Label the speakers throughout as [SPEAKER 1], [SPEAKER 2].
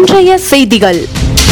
[SPEAKER 1] இன்றைய செய்திகள்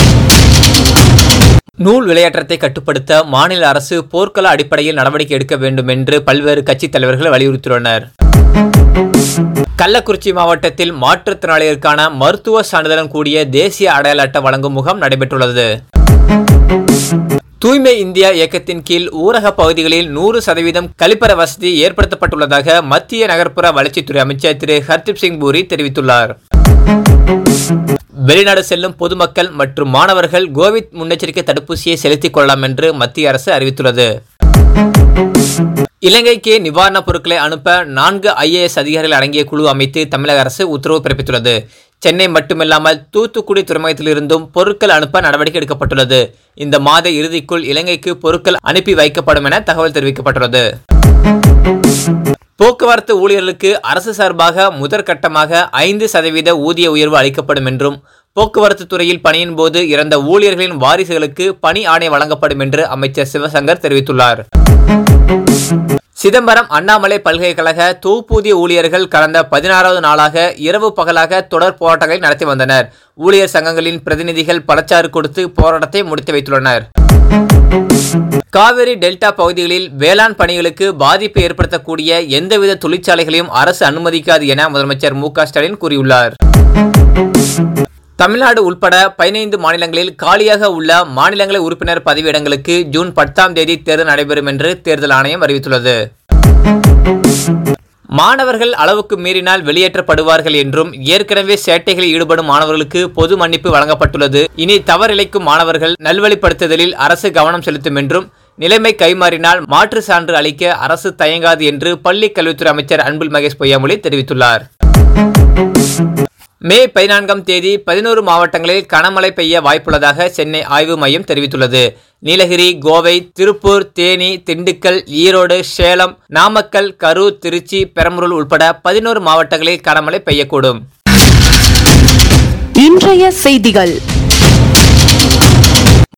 [SPEAKER 2] நூல் விளையாட்டத்தை கட்டுப்படுத்த மாநில அரசு போர்க்கள அடிப்படையில் நடவடிக்கை எடுக்க வேண்டும் என்று பல்வேறு கட்சித் தலைவர்கள் வலியுறுத்தியுள்ளனர் கள்ளக்குறிச்சி மாவட்டத்தில் மாற்றுத்திறனாளிகளுக்கான மருத்துவ சான்றிதழன் கூடிய தேசிய அடையாள அட்டை வழங்கும் முகாம் நடைபெற்றுள்ளது தூய்மை இந்தியா இயக்கத்தின் கீழ் ஊரக பகுதிகளில் நூறு சதவீதம் கழிப்பற வசதி ஏற்படுத்தப்பட்டுள்ளதாக மத்திய நகர்ப்புற வளர்ச்சித்துறை அமைச்சர் திரு ஹர்தீப் சிங் பூரி தெரிவித்துள்ளார் வெளிநாடு செல்லும் பொதுமக்கள் மற்றும் மாணவர்கள் கோவிட் முன்னெச்சரிக்கை தடுப்பூசியை செலுத்திக் கொள்ளலாம் என்று மத்திய அரசு அறிவித்துள்ளது இலங்கைக்கு நிவாரணப் பொருட்களை அனுப்ப நான்கு ஐஏஎஸ் அதிகாரிகள் அடங்கிய குழு அமைத்து தமிழக அரசு உத்தரவு பிறப்பித்துள்ளது சென்னை மட்டுமில்லாமல் தூத்துக்குடி துறைமுகத்திலிருந்தும் பொருட்கள் அனுப்ப நடவடிக்கை எடுக்கப்பட்டுள்ளது இந்த மாத இறுதிக்குள் இலங்கைக்கு பொருட்கள் அனுப்பி வைக்கப்படும் என தகவல் தெரிவிக்கப்பட்டுள்ளது போக்குவரத்து ஊழியர்களுக்கு அரசு சார்பாக முதற்கட்டமாக ஐந்து சதவீத ஊதிய உயர்வு அளிக்கப்படும் என்றும் போக்குவரத்து துறையில் பணியின் போது இறந்த ஊழியர்களின் வாரிசுகளுக்கு பணி ஆணை வழங்கப்படும் என்று அமைச்சர் சிவசங்கர் தெரிவித்துள்ளார் சிதம்பரம் அண்ணாமலை பல்கலைக்கழக தொகுப்பூதிய ஊழியர்கள் கடந்த பதினாறாவது நாளாக இரவு பகலாக தொடர் போராட்டங்களை நடத்தி வந்தனர் ஊழியர் சங்கங்களின் பிரதிநிதிகள் பழச்சாறு கொடுத்து போராட்டத்தை முடித்து வைத்துள்ளனர் காவிரி டெல்டா பகுதிகளில் வேளாண் பணிகளுக்கு பாதிப்பு ஏற்படுத்தக்கூடிய எந்தவித தொழிற்சாலைகளையும் அரசு அனுமதிக்காது என முதலமைச்சர் மு க ஸ்டாலின் கூறியுள்ளார் தமிழ்நாடு உட்பட பதினைந்து மாநிலங்களில் காலியாக உள்ள மாநிலங்களவை உறுப்பினர் பதவியிடங்களுக்கு ஜூன் பத்தாம் தேதி தேர்தல் நடைபெறும் என்று தேர்தல் ஆணையம் அறிவித்துள்ளது மாணவர்கள் அளவுக்கு மீறினால் வெளியேற்றப்படுவார்கள் என்றும் ஏற்கனவே சேட்டைகளில் ஈடுபடும் மாணவர்களுக்கு பொது மன்னிப்பு வழங்கப்பட்டுள்ளது இனி தவறிழைக்கும் மாணவர்கள் நல்வழிப்படுத்துதலில் அரசு கவனம் செலுத்தும் என்றும் நிலைமை கைமாறினால் மாற்று சான்று அளிக்க அரசு தயங்காது என்று பள்ளி கல்வித்துறை அமைச்சர் அன்பில் மகேஷ் பொய்யாமொழி தெரிவித்துள்ளார் மே பதினான்காம் தேதி பதினோரு மாவட்டங்களில் கனமழை பெய்ய வாய்ப்புள்ளதாக சென்னை ஆய்வு மையம் தெரிவித்துள்ளது நீலகிரி கோவை திருப்பூர் தேனி திண்டுக்கல் ஈரோடு சேலம் நாமக்கல் கரூர் திருச்சி பெரம்பலூர் உட்பட பதினோரு மாவட்டங்களில் கனமழை பெய்யக்கூடும்
[SPEAKER 1] இன்றைய செய்திகள்